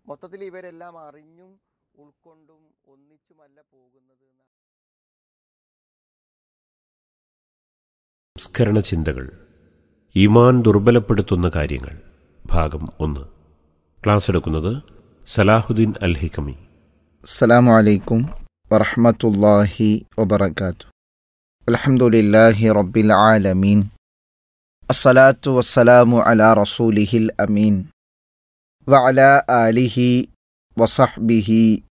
മൊത്തത്തിൽ ഇവരെല്ലാം അറിഞ്ഞും ഉൾക്കൊണ്ടും ഒന്നിച്ചുമല്ല പോകുന്നത് എന്ന് സംസ്കരണ ചിന്തകൾ ഈമാൻ ദുർബലപ്പെടുത്തുന്ന കാര്യങ്ങൾ ഭാഗം ഒന്ന് ക്ലാസ് എടുക്കുന്നത് സലാഹുദ്ദീൻ അൽ ഹിക്കമി السلام عليكم ورحمة الله وبركاته الحمد لله رب العالمين الصلاة والسلام على رسوله الأمين وعلى آله وصحبه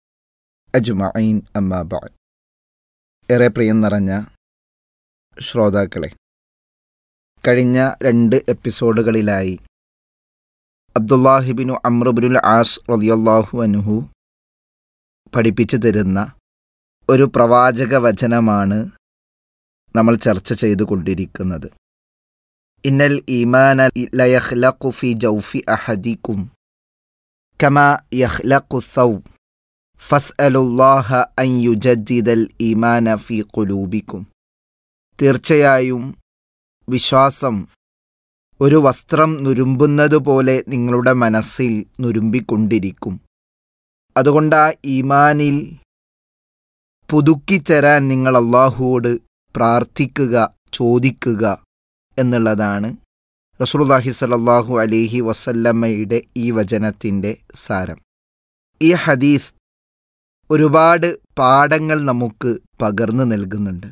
അജ്മഈൻ അമ്മാ ബഅദ് ഏറെ പ്രിയം നിറഞ്ഞ ശ്രോതാക്കളെ കഴിഞ്ഞ രണ്ട് എപ്പിസോഡുകളിലായി അബ്ദുല്ലാഹിബിനു അമ്രുബിനുൽ ആസ് റളിയല്ലാഹു അൻഹു പഠിപ്പിച്ചു തരുന്ന ഒരു പ്രവാചക വചനമാണ് നമ്മൾ ചർച്ച ചെയ്തുകൊണ്ടിരിക്കുന്നത് ഇന്നൽ ഈമാന ലയഖ്ലഖു ഫി ജൗഫി അഹദിക്കും കമാ യഖ്ലഖു സൗ ഫസ്അലുല്ലാഹ അൻ യുജദ്ദിദൽ ഈമാന ഫി ഖുലൂബിക്കും തീർച്ചയായും വിശ്വാസം ഒരു വസ്ത്രം നുരുമ്പുന്നത് പോലെ നിങ്ങളുടെ മനസ്സിൽ നുരുമ്പിക്കൊണ്ടിരിക്കും അതുകൊണ്ട് ആ ഈമാനിൽ പുതുക്കിച്ചേരാൻ നിങ്ങൾ അള്ളാഹുവോട് പ്രാർത്ഥിക്കുക ചോദിക്കുക എന്നുള്ളതാണ് റസൂലുള്ളാഹി സ്വല്ലല്ലാഹു അലൈഹി വസല്ലമ്മയുടെ ഈ വചനത്തിൻ്റെ സാരം ഈ ഹദീസ് ഒരുപാട് പാഠങ്ങൾ നമുക്ക് പകർന്നു നൽകുന്നുണ്ട്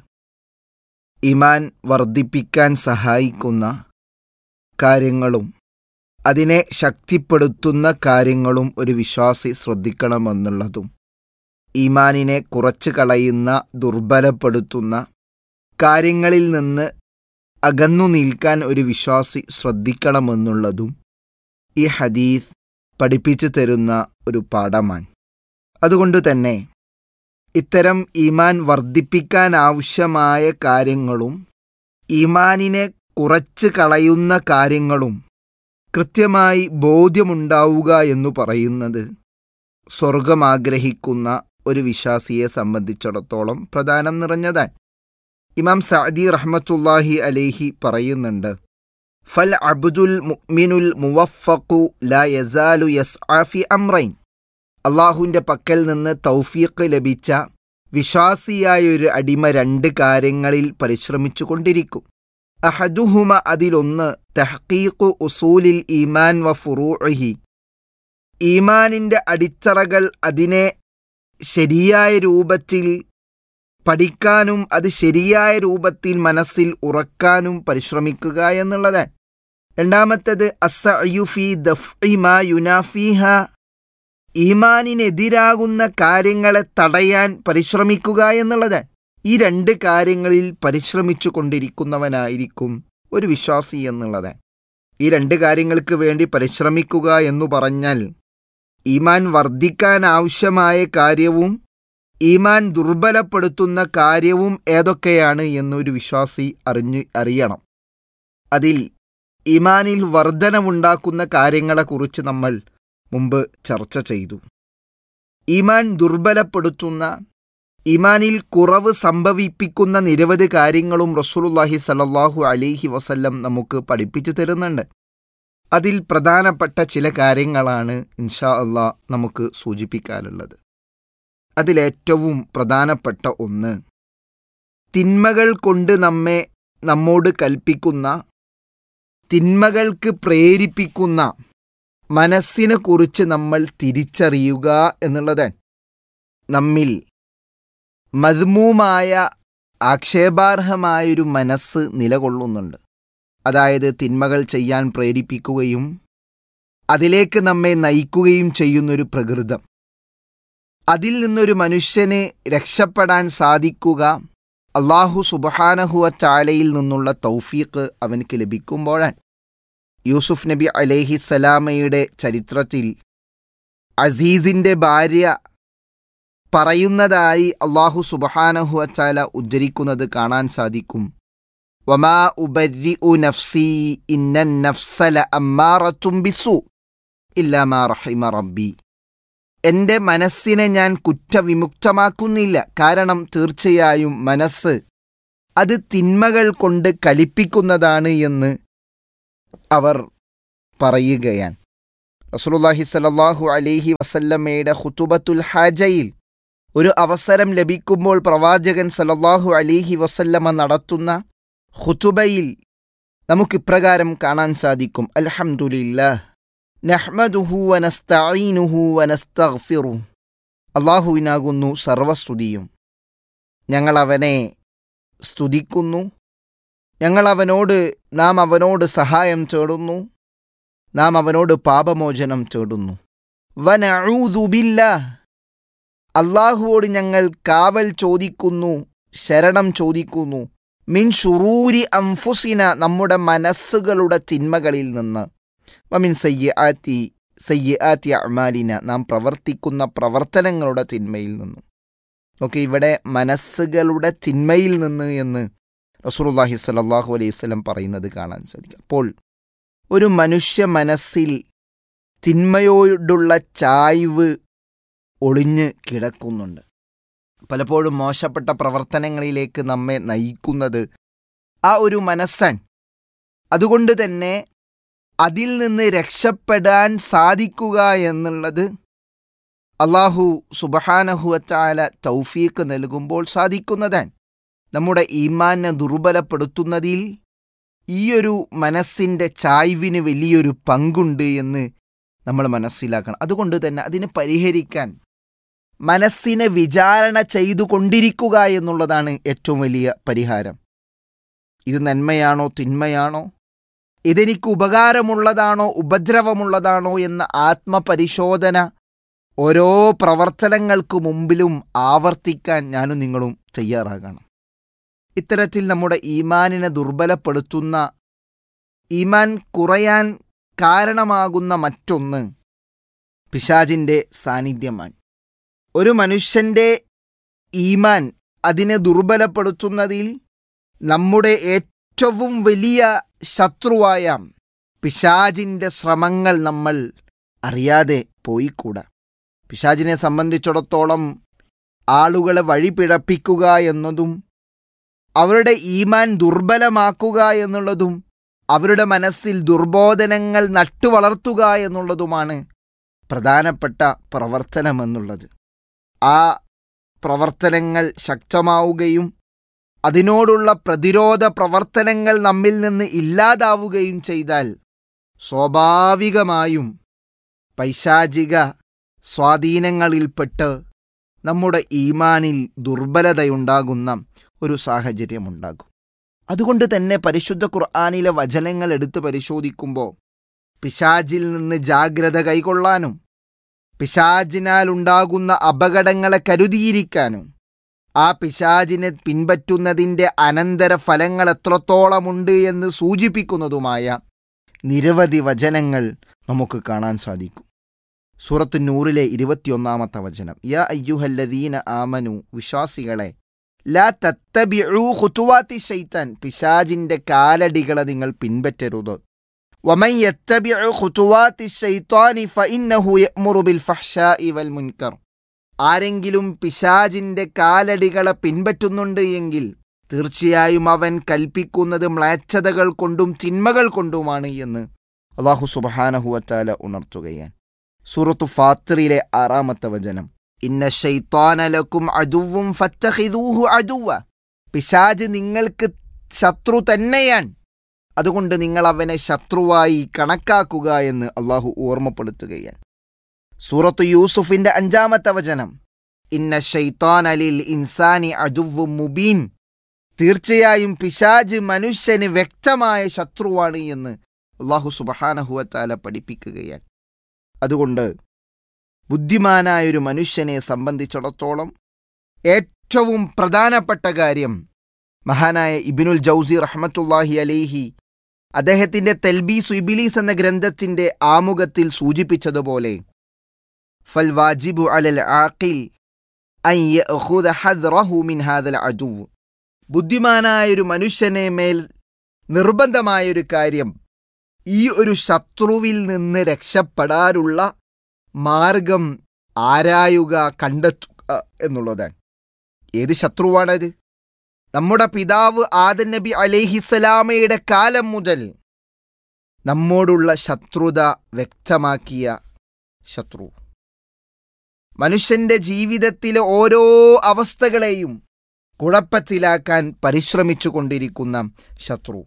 ഈമാൻ വർദ്ധിപ്പിക്കാൻ സഹായിക്കുന്ന കാര്യങ്ങളും അതിനെ ശക്തിപ്പെടുത്തുന്ന കാര്യങ്ങളും ഒരു വിശ്വാസി ശ്രദ്ധിക്കണമെന്നുള്ളതും ഈമാനിനെ കുറച്ച് കളയുന്ന ദുർബലപ്പെടുത്തുന്ന കാര്യങ്ങളിൽ നിന്ന് അകന്നു നിൽക്കാൻ ഒരു വിശ്വാസി ശ്രദ്ധിക്കണമെന്നുള്ളതും ഈ ഹദീസ് പഠിപ്പിച്ചു തരുന്ന ഒരു പാഠമാണ് അതുകൊണ്ട് തന്നെ ഇത്തരം ഈമാൻ വർദ്ധിപ്പിക്കാൻ ആവശ്യമായ കാര്യങ്ങളും ഈമാനിനെ കുറച്ച് കളയുന്ന കാര്യങ്ങളും കൃത്യമായി ബോധ്യമുണ്ടാവുക എന്നു പറയുന്നത് സ്വർഗം ആഗ്രഹിക്കുന്ന ഒരു വിശ്വാസിയെ സംബന്ധിച്ചിടത്തോളം പ്രധാനം നിറഞ്ഞതാണ് ഇമാം സഅദി റഹ്മത്തുല്ലാഹി അലേഹി പറയുന്നുണ്ട് ഫൽ അബ്ദുൽ മുഅ്മിനുൽ മുവഫഖു ലാ യസാലു യസ്ആഫി അംറൈൻ അള്ളാഹുവിൻ്റെ പക്കൽ നിന്ന് തൗഫീഖ് ലഭിച്ച വിശ്വാസിയായ ഒരു അടിമ രണ്ട് കാര്യങ്ങളിൽ പരിശ്രമിച്ചു കൊണ്ടിരിക്കും അഹദുഹുമ അതിലൊന്ന് തഹ്ഖീഖു ഉസൂലിൽ ഈമാൻ വ ഫുറൂഇഹി ഈമാനിൻ്റെ അടിത്തറകൾ അതിനെ ശരിയായ രൂപത്തിൽ പഠിക്കാനും അത് ശരിയായ രൂപത്തിൽ മനസ്സിൽ ഉറക്കാനും പരിശ്രമിക്കുക എന്നുള്ളതാണ് രണ്ടാമത്തത് അസയുഫി ദഫ്ഇ മാ യുനാഫിഹ ഈമാനിനെതിരാകുന്ന കാര്യങ്ങളെ തടയാൻ പരിശ്രമിക്കുക എന്നുള്ളതാണ് ഈ രണ്ട് കാര്യങ്ങളിൽ പരിശ്രമിച്ചു കൊണ്ടിരിക്കുന്നവനായിരിക്കും ഒരു വിശ്വാസി എന്നുള്ളത് ഈ രണ്ട് കാര്യങ്ങൾക്ക് വേണ്ടി പരിശ്രമിക്കുക എന്നു പറഞ്ഞാൽ ഈമാൻ വർദ്ധിക്കാൻ ആവശ്യമായ കാര്യവും ഈമാൻ ദുർബലപ്പെടുത്തുന്ന കാര്യവും ഏതൊക്കെയാണ് എന്നൊരു വിശ്വാസി അറിഞ്ഞ് അറിയണം അതിൽ ഈമാനിൽ വർധനവുണ്ടാക്കുന്ന കാര്യങ്ങളെക്കുറിച്ച് നമ്മൾ മുമ്പ് ചർച്ച ചെയ്തു ഈമാൻ ദുർബലപ്പെടുത്തുന്ന ഈമാനിൽ കുറവ് സംഭവിപ്പിക്കുന്ന നിരവധി കാര്യങ്ങളും റസൂലുള്ളാഹി സല്ലല്ലാഹു അലൈഹി വസല്ലം നമുക്ക് പഠിപ്പിച്ചു തരുന്നുണ്ട് അതിൽ പ്രധാനപ്പെട്ട ചില കാര്യങ്ങളാണ് ഇൻഷാ അള്ളാ നമുക്ക് സൂചിപ്പിക്കാനുള്ളത് അതിലേറ്റവും പ്രധാനപ്പെട്ട ഒന്ന് തിന്മകൾ കൊണ്ട് നമ്മെ നമ്മോട് കൽപ്പിക്കുന്ന തിന്മകൾക്ക് പ്രേരിപ്പിക്കുന്ന മനസ്സിനെ കുറിച്ച് നമ്മൾ തിരിച്ചറിയുക എന്നുള്ളതാണ് നമ്മിൽ മദ്മൂമായ ആക്ഷേപാർഹമായൊരു മനസ്സ് നിലകൊള്ളുന്നുണ്ട് അതായത് തിന്മകൾ ചെയ്യാൻ പ്രേരിപ്പിക്കുകയും അതിലേക്ക് നമ്മെ നയിക്കുകയും ചെയ്യുന്നൊരു പ്രകൃതം അതിൽ നിന്നൊരു മനുഷ്യന് രക്ഷപ്പെടാൻ സാധിക്കുക അള്ളാഹു സുബഹാനഹുവ ചാലയിൽ നിന്നുള്ള തൗഫീഖ് അവനക്ക് ലഭിക്കുമ്പോഴാണ് യൂസുഫ് നബി അലേഹിസലാമയുടെ ചരിത്രത്തിൽ അസീസിൻ്റെ ഭാര്യ പറയുന്നതായി അള്ളാഹു സുബഹാനഹു അച്ചാല ഉദ്ധരിക്കുന്നത് കാണാൻ സാധിക്കും വമാ ഉബരി ഉ നഫ്സി ഇന്നൻ നഫ്സല അമ്മാറത്തും ബിസു ഇല്ലാമാ റഹിമ റബ്ബി എൻ്റെ മനസ്സിനെ ഞാൻ കുറ്റവിമുക്തമാക്കുന്നില്ല കാരണം തീർച്ചയായും മനസ്സ് അത് തിന്മകൾ കൊണ്ട് കലിപ്പിക്കുന്നതാണ് എന്ന് അവർ പറയുകയാണ് റസൂലുള്ളാഹി സ്വല്ലല്ലാഹു അലൈഹി വസല്ലമയുടെ ഖുതുബത്തുൽ ഹാജയിൽ ഒരു അവസരം ലഭിക്കുമ്പോൾ പ്രവാചകൻ സല്ലല്ലാഹു അലൈഹി വസല്ലമ നടത്തുന്ന ഖുതുബയിൽ നമുക്ക് ഇപ്രകാരം കാണാൻ സാധിക്കും അൽഹംദുലില്ലാഹ് നഹ്മദുഹു വനസ്തഈനുഹു വനസ്തഗ്ഫിറു അള്ളാഹുവിനാകുന്നു സർവസ്തുതിയും ഞങ്ങൾ അവനെ സ്തുതിക്കുന്നു ഞങ്ങൾ അവനോട് നാം അവനോട് സഹായം തേടുന്നു നാം അവനോട് പാപമോചനം തേടുന്നു വനഊദുബില്ല അള്ളാഹുവോട് ഞങ്ങൾ കാവൽ ചോദിക്കുന്നു ശരണം ചോദിക്കുന്നു മിൻ ഷുറൂരി അംഫുസിന നമ്മുടെ മനസ്സുകളുടെ തിന്മകളിൽ നിന്ന് വമിൻ സയ്യ ആത്തി സയ്യ ആത്തി അമാലിന നാം പ്രവർത്തിക്കുന്ന പ്രവർത്തനങ്ങളുടെ തിന്മയിൽ നിന്നും ഓക്കെ ഇവിടെ മനസ്സുകളുടെ തിന്മയിൽ നിന്ന് എന്ന് റസൂലുള്ളാഹി സ്വല്ലല്ലാഹു അലൈഹി വസല്ലം പറയുന്നത് കാണാൻ സാധിക്കും അപ്പോൾ ഒരു മനുഷ്യ മനസ്സിൽ തിന്മയോടുള്ള ചായ്വ് ഒളിഞ്ഞ് കിടക്കുന്നുണ്ട് പലപ്പോഴും മോശപ്പെട്ട പ്രവർത്തനങ്ങളിലേക്ക് നമ്മെ നയിക്കുന്നത് ആ ഒരു മനസ്സാണ് അതുകൊണ്ട് തന്നെ അതിൽ നിന്ന് രക്ഷപ്പെടാൻ സാധിക്കുക എന്നുള്ളത് അള്ളാഹു സുബഹാനഹുവറ്റാല തൗഫീക്ക് നൽകുമ്പോൾ സാധിക്കുന്നതാണ് നമ്മുടെ ഈമാനെ ദുർബലപ്പെടുത്തുന്നതിൽ ഈയൊരു മനസ്സിൻ്റെ ചായ്വിന് വലിയൊരു പങ്കുണ്ട് എന്ന് നമ്മൾ മനസ്സിലാക്കണം അതുകൊണ്ട് തന്നെ അതിനെ പരിഹരിക്കാൻ മനസ്സിനെ വിചാരണ ചെയ്തുകൊണ്ടിരിക്കുക എന്നുള്ളതാണ് ഏറ്റവും വലിയ പരിഹാരം ഇത് നന്മയാണോ തിന്മയാണോ ഇതെനിക്ക് ഉപകാരമുള്ളതാണോ ഉപദ്രവമുള്ളതാണോ എന്ന ആത്മപരിശോധന ഓരോ പ്രവർത്തനങ്ങൾക്ക് മുമ്പിലും ആവർത്തിക്കാൻ ഞാനും നിങ്ങളും തയ്യാറാകണം ഇത്തരത്തിൽ നമ്മുടെ ഈമാനിനെ ദുർബലപ്പെടുത്തുന്ന ഈമാൻ കുറയാൻ കാരണമാകുന്ന മറ്റൊന്ന് പിശാജിൻ്റെ സാന്നിധ്യമാണ് ഒരു മനുഷ്യൻ്റെ ഈമാൻ അതിനെ ദുർബലപ്പെടുത്തുന്നതിൽ നമ്മുടെ ഏറ്റവും വലിയ ശത്രുവായ പിശാജിൻ്റെ ശ്രമങ്ങൾ നമ്മൾ അറിയാതെ പോയിക്കൂടാ പിശാജിനെ സംബന്ധിച്ചിടത്തോളം ആളുകളെ വഴിപിഴപ്പിക്കുക എന്നതും അവരുടെ ഈമാൻ ദുർബലമാക്കുക എന്നുള്ളതും അവരുടെ മനസ്സിൽ ദുർബോധനങ്ങൾ നട്ടുവളർത്തുക എന്നുള്ളതുമാണ് പ്രധാനപ്പെട്ട പ്രവർത്തനമെന്നുള്ളത് ആ പ്രവർത്തനങ്ങൾ ശക്തമാവുകയും അതിനോടുള്ള പ്രതിരോധ പ്രവർത്തനങ്ങൾ നമ്മിൽ നിന്ന് ഇല്ലാതാവുകയും ചെയ്താൽ സ്വാഭാവികമായും പൈശാചിക സ്വാധീനങ്ങളിൽപ്പെട്ട് നമ്മുടെ ഈമാനിൽ ദുർബലതയുണ്ടാകുന്ന ഒരു സാഹചര്യമുണ്ടാകും അതുകൊണ്ട് തന്നെ പരിശുദ്ധ ഖുർആാനിലെ വചനങ്ങൾ എടുത്ത് പരിശോധിക്കുമ്പോൾ പിശാജിൽ നിന്ന് ജാഗ്രത കൈക്കൊള്ളാനും പിശാജിനാൽ ഉണ്ടാകുന്ന അപകടങ്ങളെ കരുതിയിരിക്കാനും ആ പിശാജിനെ പിൻപറ്റുന്നതിൻ്റെ അനന്തര ഫലങ്ങൾ എത്രത്തോളമുണ്ട് എന്ന് സൂചിപ്പിക്കുന്നതുമായ നിരവധി വചനങ്ങൾ നമുക്ക് കാണാൻ സാധിക്കും സൂറത്ത് നൂറിലെ ഇരുപത്തിയൊന്നാമത്തെ വചനം യാ അയ്യുഹല്ലദീന ആമനു വിശ്വാസികളെ ലാ തത്തബിഉ ഖുതുവാത്തി ശൈത്താൻ പിശാജിന്റെ കാലടികളെ നിങ്ങൾ പിൻപറ്റരുത് വമൻ യത്തബിഉ ഖുതുവാത്തി ശൈത്താനി ഫഇന്നഹു യഅ്മുറു ബിൽ ഫഹ്ശാഇ വൽ മുൻകർ ആരെങ്കിലും പിശാജിന്റെ കാലടികളെ പിൻപറ്റുന്നുണ്ട് എങ്കിൽ തീർച്ചയായും അവൻ കൽപ്പിക്കുന്നത് മ്ലേച്ഛതകൾ കൊണ്ടും തിന്മകൾ കൊണ്ടുമാണ് എന്ന് അള്ളാഹു സുബഹാനഹുവറ്റാല ഉണർത്തുകയാണ് സൂറത്തു ഫാത്തിറിലെ ആറാമത്തെ വചനം ഇന്ന ഷൈത്താനലക്കും അജുവും ഫത്തഹിദൂഹു അജുവ പിശാജ് നിങ്ങൾക്ക് ശത്രു തന്നെയാണ് അതുകൊണ്ട് നിങ്ങൾ അവനെ ശത്രുവായി കണക്കാക്കുക എന്ന് അള്ളാഹു ഓർമ്മപ്പെടുത്തുകയാണ് സൂറത്ത് യൂസുഫിന്റെ അഞ്ചാമത്തെ വചനം ഇന്ന ഷൈത്താൻ അലിൽ ഇൻസാനി അജുവു മുബീൻ തീർച്ചയായും പിശാജ് മനുഷ്യന് വ്യക്തമായ ശത്രുവാണ് എന്ന് അള്ളാഹു സുബഹാനഹുവത്താല പഠിപ്പിക്കുകയാണ് അതുകൊണ്ട് ബുദ്ധിമാനായ ഒരു മനുഷ്യനെ സംബന്ധിച്ചിടത്തോളം ഏറ്റവും പ്രധാനപ്പെട്ട കാര്യം മഹാനായ ഇബിനുൽ ജൗസി റഹ്മത്തുല്ലാഹി അലേഹി അദ്ദേഹത്തിന്റെ തെൽബീസ് ഇബിലീസ് എന്ന ഗ്രന്ഥത്തിന്റെ ആമുഖത്തിൽ സൂചിപ്പിച്ചതുപോലെ ഫൽ വാജിബു അലൽ ആഖിൽ അൻ യഅഖുദ ഹദ്റഹു മിൻ ഹാദൽ അജുവ് ബുദ്ധിമാനായ ഒരു മനുഷ്യനെ മേൽ നിർബന്ധമായൊരു കാര്യം ഈ ഒരു ശത്രുവിൽ നിന്ന് രക്ഷപ്പെടാനുള്ള മാർഗം ആരായുക കണ്ടെത്തുക എന്നുള്ളതാണ് ഏത് ശത്രുവാണത് നമ്മുടെ പിതാവ് ആദൻ നബി അലേഹിസലാമയുടെ കാലം മുതൽ നമ്മോടുള്ള ശത്രുത വ്യക്തമാക്കിയ ശത്രു മനുഷ്യന്റെ ജീവിതത്തിലെ ഓരോ അവസ്ഥകളെയും കുഴപ്പത്തിലാക്കാൻ പരിശ്രമിച്ചു കൊണ്ടിരിക്കുന്ന ശത്രു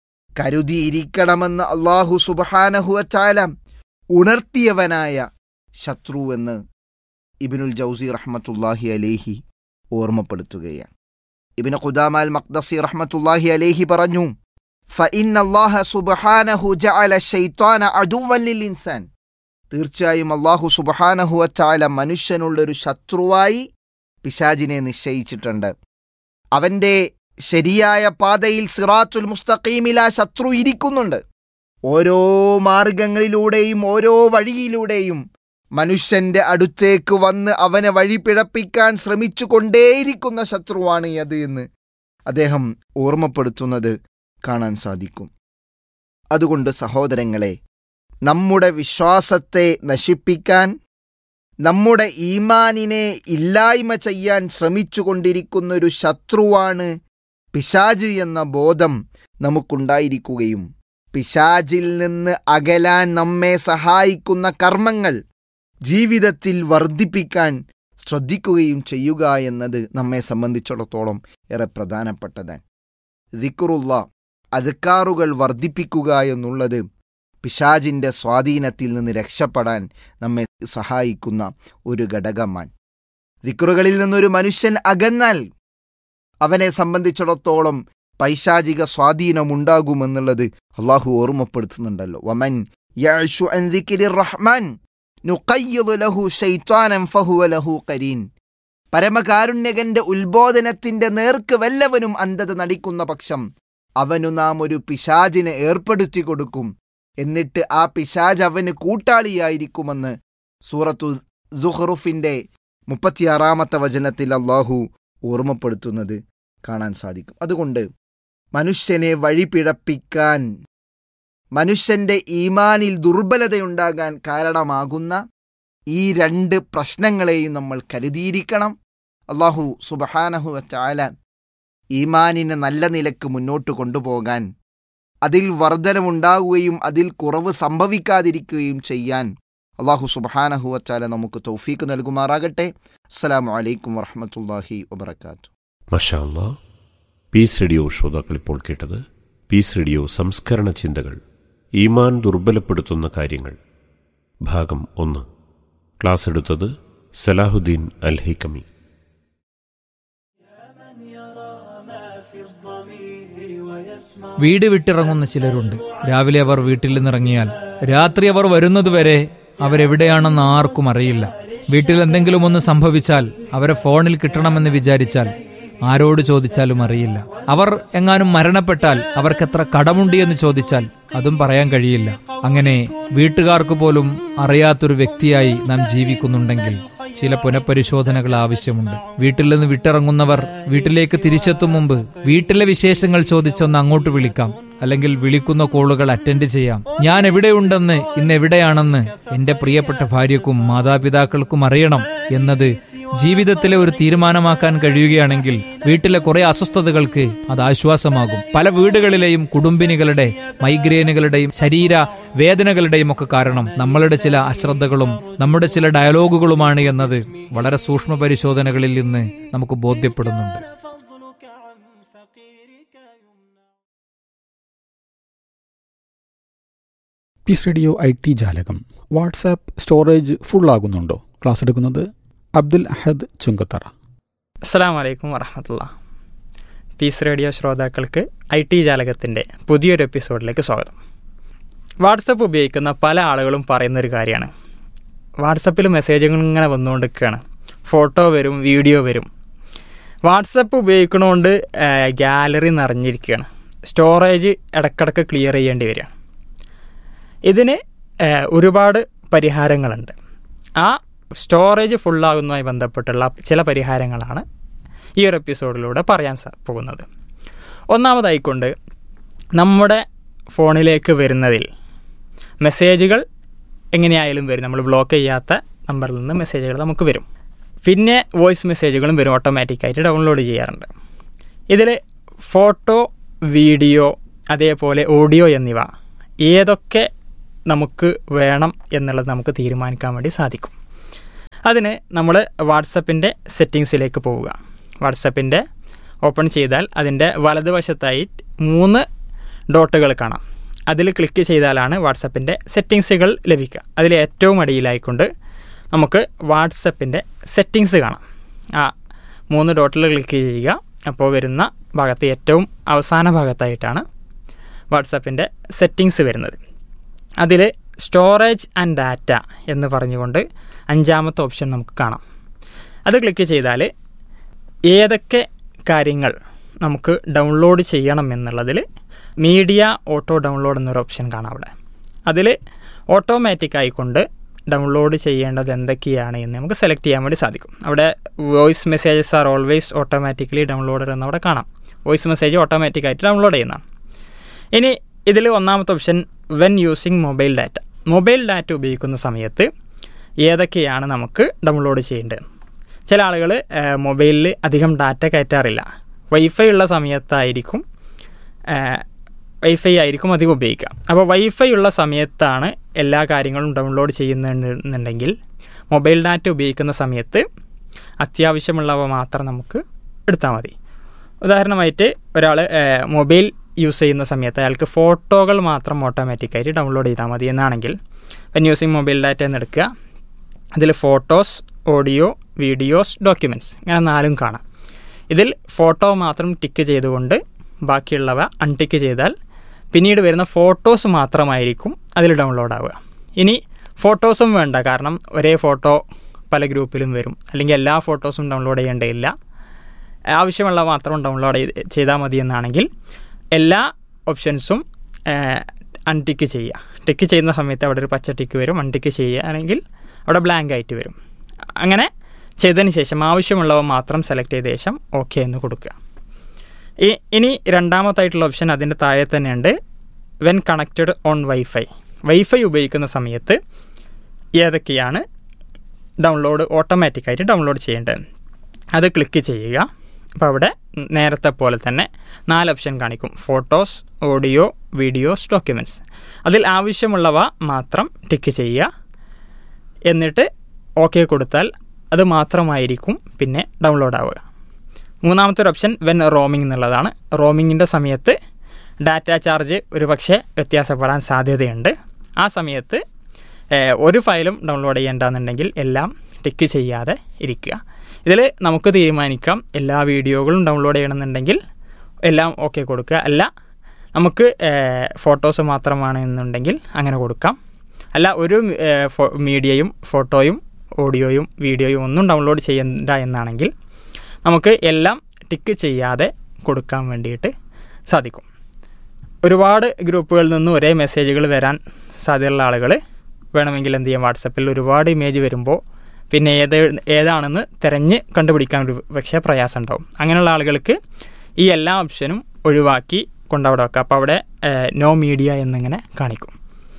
കരുതിയിരിക്കണമെന്ന് അള്ളാഹു സുബഹാനഹുവച്ചാല ഉണർത്തിയവനായ ശത്രു എന്ന് ഇബിനുൽ ജൗസി റഹ്മത്തുല്ലാഹി അലേഹി ഓർമ്മപ്പെടുത്തുകയാണ് ഇബിന് ഖുദാമാൽ മഖ്ദസി റഹ്മത്തുല്ലാഹി അലേഹി പറഞ്ഞു فإن الله سبحانه جعل الشيطان عدوا للإنسان തീർച്ചയായും അള്ളാഹു സുബഹാനഹു വച്ചാല മനുഷ്യനുള്ളൊരു ശത്രുവായി പിശാജിനെ നിശ്ചയിച്ചിട്ടുണ്ട് അവന്റെ ശരിയായ പാതയിൽ സിറാത്തുൽ മുസ്തഖീമിൽ ആ ശത്രു ഇരിക്കുന്നുണ്ട് ഓരോ മാർഗങ്ങളിലൂടെയും ഓരോ വഴിയിലൂടെയും മനുഷ്യന്റെ അടുത്തേക്ക് വന്ന് അവനെ വഴി പിഴപ്പിക്കാൻ ശ്രമിച്ചു കൊണ്ടേയിരിക്കുന്ന ശത്രുവാണ് അത് എന്ന് അദ്ദേഹം ഓർമ്മപ്പെടുത്തുന്നത് കാണാൻ സാധിക്കും അതുകൊണ്ട് സഹോദരങ്ങളെ നമ്മുടെ വിശ്വാസത്തെ നശിപ്പിക്കാൻ നമ്മുടെ ഈമാനിനെ ഇല്ലായ്മ ചെയ്യാൻ ശ്രമിച്ചുകൊണ്ടിരിക്കുന്ന ഒരു ശത്രുവാണ് പിശാജ് എന്ന ബോധം നമുക്കുണ്ടായിരിക്കുകയും പിശാജിൽ നിന്ന് അകലാൻ നമ്മെ സഹായിക്കുന്ന കർമ്മങ്ങൾ ജീവിതത്തിൽ വർദ്ധിപ്പിക്കാൻ ശ്രദ്ധിക്കുകയും ചെയ്യുക എന്നത് നമ്മെ സംബന്ധിച്ചിടത്തോളം ഏറെ പ്രധാനപ്പെട്ടതാണ് ദിക്റുള്ള അധികാറുകൾ വർദ്ധിപ്പിക്കുക എന്നുള്ളത് പിശാജിൻ്റെ സ്വാധീനത്തിൽ നിന്ന് രക്ഷപ്പെടാൻ നമ്മെ സഹായിക്കുന്ന ഒരു ഘടകമാണ് ദിക്റുകളിൽ നിന്നൊരു മനുഷ്യൻ അകന്നാൽ അവനെ സംബന്ധിച്ചിടത്തോളം പൈശാചിക സ്വാധീനമുണ്ടാകുമെന്നുള്ളത് അള്ളാഹു ഓർമ്മപ്പെടുത്തുന്നുണ്ടല്ലോ വമൻ യഅ്ശു അൻ ദിക്രിർ റഹ്മാൻ നുഖയ്യിദ് ലഹു ശൈത്വാനൻ ഫഹുവ ലഹു ഖരീൻ പരമകാരുണ്യകന്റെ ഉത്ബോധനത്തിന്റെ നേർക്ക് വല്ലവനും അന്ധത നടിക്കുന്ന പക്ഷം അവനു നാം ഒരു പിശാജിനെ ഏർപ്പെടുത്തി കൊടുക്കും എന്നിട്ട് ആ പിശാജ് അവന് കൂട്ടാളിയായിരിക്കുമെന്ന് സൂറത്തു സുഹറുഫിന്റെ മുപ്പത്തിയാറാമത്തെ വചനത്തിൽ അള്ളാഹു ഓർമ്മപ്പെടുത്തുന്നത് കാണാൻ സാധിക്കും അതുകൊണ്ട് മനുഷ്യനെ വഴിപിഴപ്പിക്കാൻ മനുഷ്യന്റെ ഈമാനിൽ ദുർബലതയുണ്ടാകാൻ കാരണമാകുന്ന ഈ രണ്ട് പ്രശ്നങ്ങളെയും നമ്മൾ കരുതിയിരിക്കണം അള്ളാഹു സുബഹാനഹു ചാല ഈമാനിനെ നല്ല നിലക്ക് മുന്നോട്ട് കൊണ്ടുപോകാൻ അതിൽ വർധനമുണ്ടാകുകയും അതിൽ കുറവ് സംഭവിക്കാതിരിക്കുകയും ചെയ്യാൻ അള്ളാഹു സുബഹാനഹു വച്ചാല നമുക്ക് തൗഫീക്ക് നൽകുമാറാകട്ടെ അസ്സലാമു അലൈക്കും വറഹമത്തല്ലാഹി വബർക്കാത്തു മഷാ അല്ലാ പീസ് റേഡിയോ ശ്രോതാക്കൾ ഇപ്പോൾ കേട്ടത് പീസ് റേഡിയോ സംസ്കരണ ചിന്തകൾ ഈമാൻ ദുർബലപ്പെടുത്തുന്ന കാര്യങ്ങൾ ഭാഗം ഒന്ന് ക്ലാസ് എടുത്തത് സലാഹുദ്ദീൻ അൽ ഹിക്കമി വീട് വിട്ടിറങ്ങുന്ന ചിലരുണ്ട് രാവിലെ അവർ വീട്ടിൽ നിന്നിറങ്ങിയാൽ രാത്രി അവർ വരുന്നതുവരെ അവരെവിടെയാണെന്ന് ആർക്കും അറിയില്ല വീട്ടിൽ എന്തെങ്കിലും ഒന്ന് സംഭവിച്ചാൽ അവരെ ഫോണിൽ കിട്ടണമെന്ന് വിചാരിച്ചാൽ ആരോട് ചോദിച്ചാലും അറിയില്ല അവർ എങ്ങാനും മരണപ്പെട്ടാൽ അവർക്ക് എത്ര കടമുണ്ട് എന്ന് ചോദിച്ചാൽ അതും പറയാൻ കഴിയില്ല അങ്ങനെ വീട്ടുകാർക്ക് പോലും അറിയാത്തൊരു വ്യക്തിയായി നാം ജീവിക്കുന്നുണ്ടെങ്കിൽ ചില പുനഃപരിശോധനകൾ ആവശ്യമുണ്ട് വീട്ടിൽ നിന്ന് വിട്ടിറങ്ങുന്നവർ വീട്ടിലേക്ക് തിരിച്ചെത്തും മുമ്പ് വീട്ടിലെ വിശേഷങ്ങൾ ചോദിച്ചൊന്ന് അങ്ങോട്ട് വിളിക്കാം അല്ലെങ്കിൽ വിളിക്കുന്ന കോളുകൾ അറ്റൻഡ് ചെയ്യാം ഞാൻ എവിടെയുണ്ടെന്ന് ഇന്ന് എവിടെയാണെന്ന് എന്റെ പ്രിയപ്പെട്ട ഭാര്യക്കും മാതാപിതാക്കൾക്കും അറിയണം എന്നത് ജീവിതത്തിലെ ഒരു തീരുമാനമാക്കാൻ കഴിയുകയാണെങ്കിൽ വീട്ടിലെ കുറെ അസ്വസ്ഥതകൾക്ക് അത് ആശ്വാസമാകും പല വീടുകളിലെയും കുടുംബിനികളുടെ മൈഗ്രെയിനുകളുടെയും ശരീര വേദനകളുടെയും ഒക്കെ കാരണം നമ്മളുടെ ചില അശ്രദ്ധകളും നമ്മുടെ ചില ഡയലോഗുകളുമാണ് എന്നത് വളരെ സൂക്ഷ്മ പരിശോധനകളിൽ നിന്ന് നമുക്ക് ബോധ്യപ്പെടുന്നുണ്ട് فضلك عن فقيرك يمنع പീസ് റേഡിയോ ഐ ടി ജാലകം വാട്സാപ്പ് സ്റ്റോറേജ് ഫുള്ളാകുന്നുണ്ടോ ക്ലാസ് എടുക്കുന്നത് അബ്ദുൽ അഹദ് ചുങ്കത്തറ അസ്സാം വലൈക്കും വറഹമത്തുള്ള പീസ് റേഡിയോ ശ്രോതാക്കൾക്ക് ഐ ടി ജാലകത്തിൻ്റെ പുതിയൊരു എപ്പിസോഡിലേക്ക് സ്വാഗതം വാട്സപ്പ് ഉപയോഗിക്കുന്ന പല ആളുകളും പറയുന്നൊരു കാര്യമാണ് വാട്സപ്പിൽ മെസ്സേജുകൾ ഇങ്ങനെ വന്നുകൊണ്ടിരിക്കുകയാണ് ഫോട്ടോ വരും വീഡിയോ വരും വാട്സപ്പ് ഉപയോഗിക്കണോണ്ട് ഗാലറി നിറഞ്ഞിരിക്കുകയാണ് സ്റ്റോറേജ് ഇടക്കിടക്ക് ക്ലിയർ ചെയ്യേണ്ടി വരിക ഇതിന് ഏഹ്, ഒരുപാട് പരിഹാരങ്ങളുണ്ട് ആ സ്റ്റോറേജ് ഫുള്ളാകുന്നതുമായി ബന്ധപ്പെട്ടുള്ള ചില പരിഹാരങ്ങളാണ് ഈ ഒരു എപ്പിസോഡിലൂടെ പറയാൻ സാ പോകുന്നത് ഒന്നാമതായിക്കൊണ്ട് നമ്മുടെ ഫോണിലേക്ക് വരുന്നതിൽ മെസ്സേജുകൾ എങ്ങനെയായാലും വരും നമ്മൾ ബ്ലോക്ക് ചെയ്യാത്ത നമ്പറിൽ നിന്ന് മെസ്സേജുകൾ നമുക്ക് വരും പിന്നെ വോയിസ് മെസ്സേജുകളും വരും ഓട്ടോമാറ്റിക്കായിട്ട് ഡൗൺലോഡ് ചെയ്യാറുണ്ട് ഇതിൽ ഫോട്ടോ വീഡിയോ അതേപോലെ ഓഡിയോ എന്നിവ ഏതൊക്കെ നമുക്ക് വേണം എന്നുള്ളത് നമുക്ക് തീരുമാനിക്കാൻ വേണ്ടി സാധിക്കും അതിന് നമ്മൾ വാട്സപ്പിൻ്റെ സെറ്റിങ്സിലേക്ക് പോവുക വാട്സപ്പിൻ്റെ ഓപ്പൺ ചെയ്താൽ അതിൻ്റെ വലതുവശത്തായി മൂന്ന് ഡോട്ടുകൾ കാണാം അതിൽ ക്ലിക്ക് ചെയ്താലാണ് വാട്സപ്പിൻ്റെ സെറ്റിങ്സുകൾ ലഭിക്കുക അതിൽ ഏറ്റവും അടിയിലായിക്കൊണ്ട് നമുക്ക് വാട്സപ്പിൻ്റെ സെറ്റിങ്സ് കാണാം ആ മൂന്ന് ഡോട്ടിൽ ക്ലിക്ക് ചെയ്യുക അപ്പോൾ വരുന്ന ഭാഗത്ത് ഏറ്റവും അവസാന ഭാഗത്തായിട്ടാണ് വാട്സപ്പിൻ്റെ സെറ്റിങ്സ് വരുന്നത് അതിൽ സ്റ്റോറേജ് ആൻഡ് ഡാറ്റ എന്ന് പറഞ്ഞുകൊണ്ട് അഞ്ചാമത്തെ ഓപ്ഷൻ നമുക്ക് കാണാം അത് ക്ലിക്ക് ചെയ്താൽ ഏതൊക്കെ കാര്യങ്ങൾ നമുക്ക് ഡൗൺലോഡ് ചെയ്യണം എന്നുള്ളതിൽ മീഡിയ ഓട്ടോ ഡൗൺലോഡ് എന്നൊരു ഓപ്ഷൻ കാണാം അവിടെ അതിൽ ഓട്ടോമാറ്റിക് ആയിക്കൊണ്ട് ഡൗൺലോഡ് ചെയ്യേണ്ടത് എന്തൊക്കെയാണ് എന്ന് നമുക്ക് സെലക്ട് ചെയ്യാൻ വേണ്ടി സാധിക്കും അവിടെ voice messages are always automatically downloaded എന്ന് അവിടെ കാണാം വോയിസ് മെസ്സേജ് ഓട്ടോമാറ്റിക് ആയിട്ട് ഡൗൺലോഡ് ചെയ്യുന്നതാണ് ഇനി ഇതിൽ ഒന്നാമത്തെ option when using mobile data mobile data ഉപയോഗിക്കുന്ന സമയത്ത് ഏതൊക്കെയാണ് നമുക്ക് ഡൗൺലോഡ് ചെയ്യേണ്ടത് ചില ആളുകൾ മൊബൈലിൽ അധികം ഡാറ്റ കയറ്റാറില്ല വൈഫൈ ഉള്ള സമയത്തായിരിക്കും വൈഫൈ ആയിരിക്കും അധികം ഉപയോഗിക്കുക അപ്പോൾ വൈഫൈ ഉള്ള സമയത്താണ് എല്ലാ കാര്യങ്ങളും ഡൗൺലോഡ് ചെയ്യുന്നുണ്ടെങ്കിൽ മൊബൈൽ ഡാറ്റ ഉപയോഗിക്കുന്ന സമയത്ത് അത്യാവശ്യമുള്ളവ മാത്രം നമുക്ക് എടുത്താൽ മതി ഉദാഹരണമായിട്ട് ഒരാൾ മൊബൈൽ യൂസ് ചെയ്യുന്ന സമയത്ത് അയാൾക്ക് ഫോട്ടോകൾ മാത്രം ഓട്ടോമാറ്റിക്കായിട്ട് ഡൗൺലോഡ് ചെയ്താൽ മതി എന്നാണെങ്കിൽ വെൻ യൂസിങ് മൊബൈൽ ഡാറ്റ എന്ന് എടുക്കുക അതിൽ ഫോട്ടോസ് ഓഡിയോ വീഡിയോസ് ഡോക്യുമെൻറ്റ്സ് ഇങ്ങനെ നാലും കാണാം ഇതിൽ ഫോട്ടോ മാത്രം ടിക്ക് ചെയ്തുകൊണ്ട് ബാക്കിയുള്ളവ അൺടിക്ക് ചെയ്താൽ പിന്നീട് വരുന്ന ഫോട്ടോസ് മാത്രമായിരിക്കും അതിൽ ഡൗൺലോഡ് ആവുക ഇനി ഫോട്ടോസും വേണ്ട കാരണം ഒരേ ഫോട്ടോ പല ഗ്രൂപ്പിലും വരും അല്ലെങ്കിൽ എല്ലാ ഫോട്ടോസും ഡൗൺലോഡ് ചെയ്യേണ്ടതില്ല ആവശ്യമുള്ള മാത്രം ഡൗൺലോഡ് ചെയ്താൽ മതി എന്നാണെങ്കിൽ എല്ലാ ഓപ്ഷൻസും അൺടിക്ക് ചെയ്യുക ടിക്ക് ചെയ്യുന്ന സമയത്ത് അവിടെ ഒരു പച്ച ടിക്ക് വരും അൺടിക്ക് ചെയ്യുകയാണെങ്കിൽ അവിടെ ബ്ലാങ്ക് ആയിട്ട് വരും അങ്ങനെ ചെയ്തതിന് ശേഷം ആവശ്യമുള്ളവ മാത്രം സെലക്ട് ചെയ്ത ശേഷം ഓക്കെ എന്ന് കൊടുക്കുക ഈ ഇനി രണ്ടാമത്തായിട്ടുള്ള ഓപ്ഷൻ അതിൻ്റെ താഴെ തന്നെയുണ്ട് when connected on WiFi WiFi ഉപയോഗിക്കുന്ന സമയത്ത് ഏതൊക്കെയാണ് ഡൗൺലോഡ് ഓട്ടോമാറ്റിക്കായിട്ട് ഡൗൺലോഡ് ചെയ്യേണ്ടത് അത് ക്ലിക്ക് ചെയ്യുക അപ്പോൾ അവിടെ നേരത്തെ പോലെ തന്നെ നാല് ഓപ്ഷൻ കാണിക്കും ഫോട്ടോസ് ഓഡിയോ വീഡിയോസ് ഡോക്യുമെൻറ്റ്സ് അതിൽ ആവശ്യമുള്ളവ മാത്രം ടിക്ക് ചെയ്യുക എന്നിട്ട് ഓക്കെ കൊടുത്താൽ അത് മാത്രമായിരിക്കും പിന്നെ ഡൗൺലോഡ് ആവുക മൂന്നാമത്തെ ഒരു ഓപ്ഷൻ വെൻ റോമിംഗ് എന്നുള്ളതാണ് റോമിങ്ങിൻ്റെ സമയത്ത് ഡാറ്റ ചാർജ് ഒരു പക്ഷേ വ്യത്യാസപ്പെടാൻ സാധ്യതയുണ്ട് ആ സമയത്ത് ഒരു ഫയലും ഡൗൺലോഡ് ചെയ്യേണ്ടെന്നുണ്ടെങ്കിൽ എല്ലാം ടിക്ക് ചെയ്യാതെ ഇരിക്കുക ഇതിൽ നമുക്ക് തീരുമാനിക്കാം എല്ലാ വീഡിയോകളും ഡൗൺലോഡ് ചെയ്യണമെന്നുണ്ടെങ്കിൽ എല്ലാം ഓക്കെ കൊടുക്കുക അല്ല നമുക്ക് ഫോട്ടോസ് മാത്രമാണ് എന്നുണ്ടെങ്കിൽ അങ്ങനെ കൊടുക്കാം അല്ല ഒരു മീഡിയയും ഫോട്ടോയും ഓഡിയോയും വീഡിയോയും ഒന്നും ഡൗൺലോഡ് ചെയ്യണ്ട എന്നാണെങ്കിൽ നമുക്ക് എല്ലാം ടിക്ക് ചെയ്യാതെ കൊടുക്കാൻ വേണ്ടിയിട്ട് സാധിക്കും ഒരുപാട് ഗ്രൂപ്പുകളിൽ നിന്ന് ഒരേ മെസ്സേജുകൾ വരാൻ സാധ്യതയുള്ള ആളുകൾ വേണമെങ്കിൽ എന്ത് ചെയ്യാം വാട്സപ്പിൽ ഒരുപാട് ഇമേജ് വരുമ്പോൾ പിന്നെ ഏത് ഏതാണെന്ന് തിരഞ്ഞ് കണ്ടുപിടിക്കാൻ ഒരു പക്ഷേ പ്രയാസം ഉണ്ടാവും അങ്ങനെയുള്ള ആളുകൾക്ക് ഈ എല്ലാ ഓപ്ഷനും ഒഴിവാക്കി കൊണ്ടവിടെ വെക്കാം അപ്പോൾ അവിടെ നോ മീഡിയ എന്നിങ്ങനെ കാണിക്കും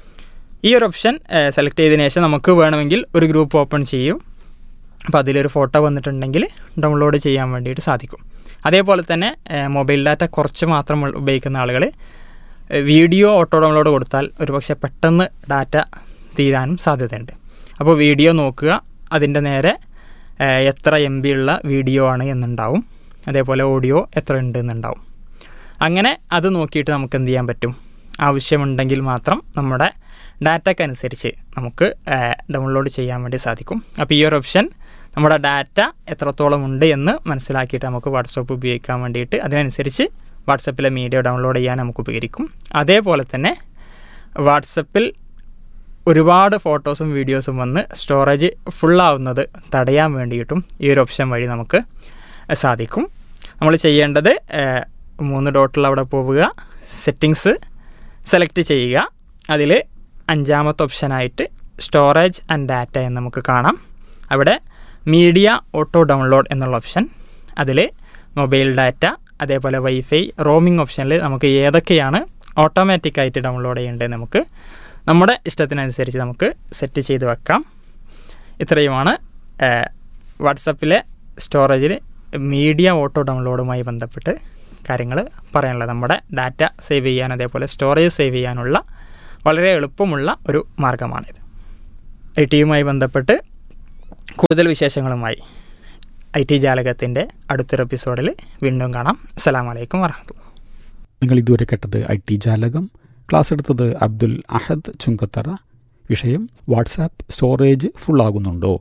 ഈ ഒരു ഓപ്ഷൻ സെലക്ട് ചെയ്തതിന് ശേഷം നമുക്ക് വേണമെങ്കിൽ ഒരു ഗ്രൂപ്പ് ഓപ്പൺ ചെയ്യും അപ്പോൾ അതിലൊരു ഫോട്ടോ വന്നിട്ടുണ്ടെങ്കിൽ ഡൗൺലോഡ് ചെയ്യാൻ വേണ്ടിയിട്ട് സാധിക്കും അതേപോലെ തന്നെ മൊബൈൽ ഡാറ്റ കുറച്ച് മാത്രം ഉപയോഗിക്കുന്ന ആളുകൾ വീഡിയോ ഓട്ടോ ഡൗൺലോഡ് കൊടുത്താൽ ഒരുപക്ഷെ പെട്ടെന്ന് ഡാറ്റ തീരാനും സാധ്യതയുണ്ട് അപ്പോൾ വീഡിയോ നോക്കുക അതിൻ്റെ നേരെ എത്ര എം ബി ഉള്ള വീഡിയോ ആണ് എന്നുണ്ടാവും അതേപോലെ ഓഡിയോ എത്ര ഉണ്ട് എന്നുണ്ടാവും അങ്ങനെ അത് നോക്കിയിട്ട് നമുക്ക് എന്ത് ചെയ്യാൻ പറ്റും ആവശ്യമുണ്ടെങ്കിൽ മാത്രം നമ്മുടെ ഡാറ്റക്കനുസരിച്ച് നമുക്ക് ഡൗൺലോഡ് ചെയ്യാൻ വേണ്ടി സാധിക്കും അപ്പോൾ ഈ ഒരു ഓപ്ഷൻ നമ്മുടെ ഡാറ്റ എത്രത്തോളം ഉണ്ട് എന്ന് മനസ്സിലാക്കിയിട്ട് നമുക്ക് വാട്സപ്പ് ഉപയോഗിക്കാൻ വേണ്ടിയിട്ട് അതിനനുസരിച്ച് വാട്സപ്പിലെ മീഡിയ ഡൗൺലോഡ് ചെയ്യാൻ നമുക്ക് ഉപകരിക്കും അതേപോലെ തന്നെ വാട്സപ്പിൽ ഒരുപാട് ഫോട്ടോസും വീഡിയോസും വന്ന് സ്റ്റോറേജ് ഫുള്ളാവുന്നത് തടയാൻ വേണ്ടിയിട്ടും ഈ ഒരു ഓപ്ഷൻ വഴി നമുക്ക് സാധിക്കും നമ്മൾ ചെയ്യേണ്ടത് മൂന്ന് ഡോട്ടിൽ അവിടെ പോവുക സെറ്റിങ്സ് സെലക്ട് ചെയ്യുക അതിൽ അഞ്ചാമത്തെ ഓപ്ഷനായിട്ട് സ്റ്റോറേജ് ആൻഡ് ഡാറ്റ എന്ന് നമുക്ക് കാണാം അവിടെ മീഡിയ ഓട്ടോ ഡൗൺലോഡ് എന്നുള്ള ഓപ്ഷൻ അതിൽ മൊബൈൽ ഡാറ്റ അതേപോലെ വൈഫൈ റോമിംഗ് ഓപ്ഷനിൽ നമുക്ക് ഏതൊക്കെയാണ് ഓട്ടോമാറ്റിക്കായിട്ട് ഡൗൺലോഡ് ചെയ്യേണ്ടത് നമുക്ക് നമ്മുടെ ഇഷ്ടത്തിനനുസരിച്ച് നമുക്ക് സെറ്റ് ചെയ്ത് വെക്കാം ഇത്രയുമാണ് വാട്സപ്പിലെ സ്റ്റോറേജിൽ മീഡിയ ഓട്ടോ ഡൗൺലോഡുമായി ബന്ധപ്പെട്ട് കാര്യങ്ങൾ പറയാനുള്ളത് നമ്മുടെ ഡാറ്റ സേവ് ചെയ്യാൻ അതേപോലെ സ്റ്റോറേജ് സേവ് ചെയ്യാനുള്ള വളരെ എളുപ്പമുള്ള ഒരു മാർഗമാണിത് ഐ ടിയുമായി ബന്ധപ്പെട്ട് കൂടുതൽ വിശേഷങ്ങളുമായി ഐ ടി ജാലകത്തിൻ്റെ അടുത്തൊരു എപ്പിസോഡിൽ വീണ്ടും കാണാം അസ്സലാമു അലൈക്കും വറഹമത്തുള്ള നിങ്ങൾ ഇതുവരെ കേട്ടത് ഐ ടി ജാലകം ക്ലാസ് എടുത്തത് അബ്ദുൽ അഹദ് ചുങ്കത്തറ വിഷയം വാട്സാപ്പ് സ്റ്റോറേജ് ഫുൾ ആകുന്നുണ്ടോ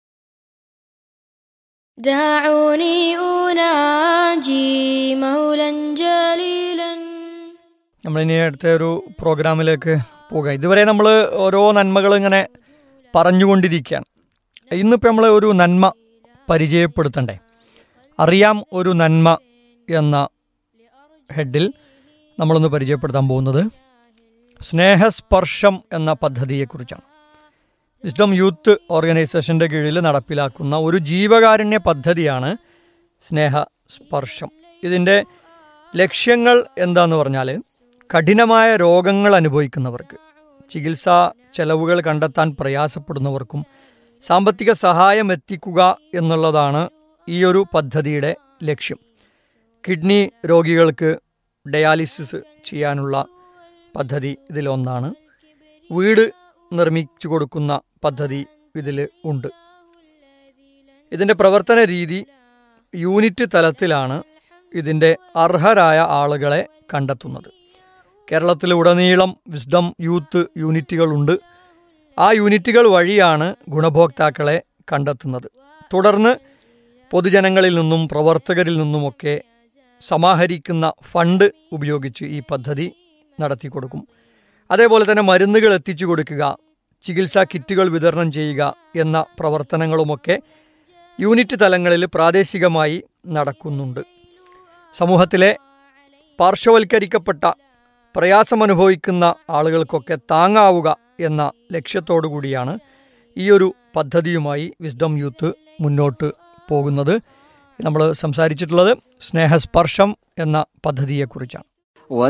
دعوني أناجي مولا جليلا നമ്മളിനി അടുത്ത ഒരു പ്രോഗ്രാമിലേക്ക് പോകാം ഇതുവരെ നമ്മൾ ഓരോ നന്മകൾ ഇങ്ങനെ പറഞ്ഞുകൊണ്ടിരിക്കുകയാണ് ഇന്നിപ്പോൾ നമ്മൾ ഒരു നന്മ പരിചയപ്പെടുത്തണ്ടേ അറിയാം ഒരു നന്മ എന്ന ഹെഡിൽ നമ്മളൊന്ന് പരിചയപ്പെടുത്താൻ പോകുന്നത് സ്നേഹസ്പർശം എന്ന പദ്ധതിയെക്കുറിച്ചാണ് വിസ്ഡം യൂത്ത് ഓർഗനൈസേഷൻ്റെ കീഴിൽ നടപ്പിലാക്കുന്ന ഒരു ജീവകാരുണ്യ പദ്ധതിയാണ് സ്നേഹസ്പർശം ഇതിൻ്റെ ലക്ഷ്യങ്ങൾ എന്താന്ന് പറഞ്ഞാൽ കഠിനമായ രോഗങ്ങൾ അനുഭവിക്കുന്നവർക്ക് ചികിത്സാ ചെലവുകൾ കണ്ടെത്താൻ പ്രയാസപ്പെടുന്നവർക്കും സാമ്പത്തിക സഹായം എത്തിക്കുക എന്നുള്ളതാണ് ഈ ഒരു പദ്ധതിയുടെ ലക്ഷ്യം കിഡ്നി രോഗികൾക്ക് ഡയാലിസിസ് ചെയ്യാനുള്ള പദ്ധതി ഇതിലൊന്നാണ് വീട് നിർമ്മിച്ചു കൊടുക്കുന്ന പദ്ധതി ഇതിൽ ഉണ്ട് ഇതിൻ്റെ പ്രവർത്തന രീതി യൂണിറ്റ് തലത്തിലാണ് ഇതിൻ്റെ അർഹരായ ആളുകളെ കണ്ടെത്തുന്നത് കേരളത്തിലുടനീളം വിസ്ഡം യൂത്ത് യൂണിറ്റുകളുണ്ട് ആ യൂണിറ്റുകൾ വഴിയാണ് ഗുണഭോക്താക്കളെ കണ്ടെത്തുന്നത് തുടർന്ന് പൊതുജനങ്ങളിൽ നിന്നും പ്രവർത്തകരിൽ നിന്നുമൊക്കെ സമാഹരിക്കുന്ന ഫണ്ട് ഉപയോഗിച്ച് ഈ പദ്ധതി നടത്തി കൊടുക്കും അതേപോലെ തന്നെ മരുന്നുകൾ എത്തിച്ചു കൊടുക്കുക ചികിത്സാ കിറ്റുകൾ വിതരണം ചെയ്യുക എന്ന പ്രവർത്തനങ്ങളുമൊക്കെ യൂണിറ്റ് തലങ്ങളിൽ പ്രാദേശികമായി നടക്കുന്നുണ്ട് സമൂഹത്തിലെ പാർശ്വവൽക്കരിക്കപ്പെട്ട പ്രയാസമനുഭവിക്കുന്ന ആളുകൾക്കൊക്കെ താങ്ങാവുക എന്ന ലക്ഷ്യത്തോടു കൂടിയാണ് ഈ ഒരു പദ്ധതിയുമായി വിസ്ഡം യൂത്ത് മുന്നോട്ട് പോകുന്നത് നമ്മൾ സംസാരിച്ചിട്ടുള്ളത് സ്നേഹസ്പർശം എന്ന പദ്ധതിയെക്കുറിച്ചാണ്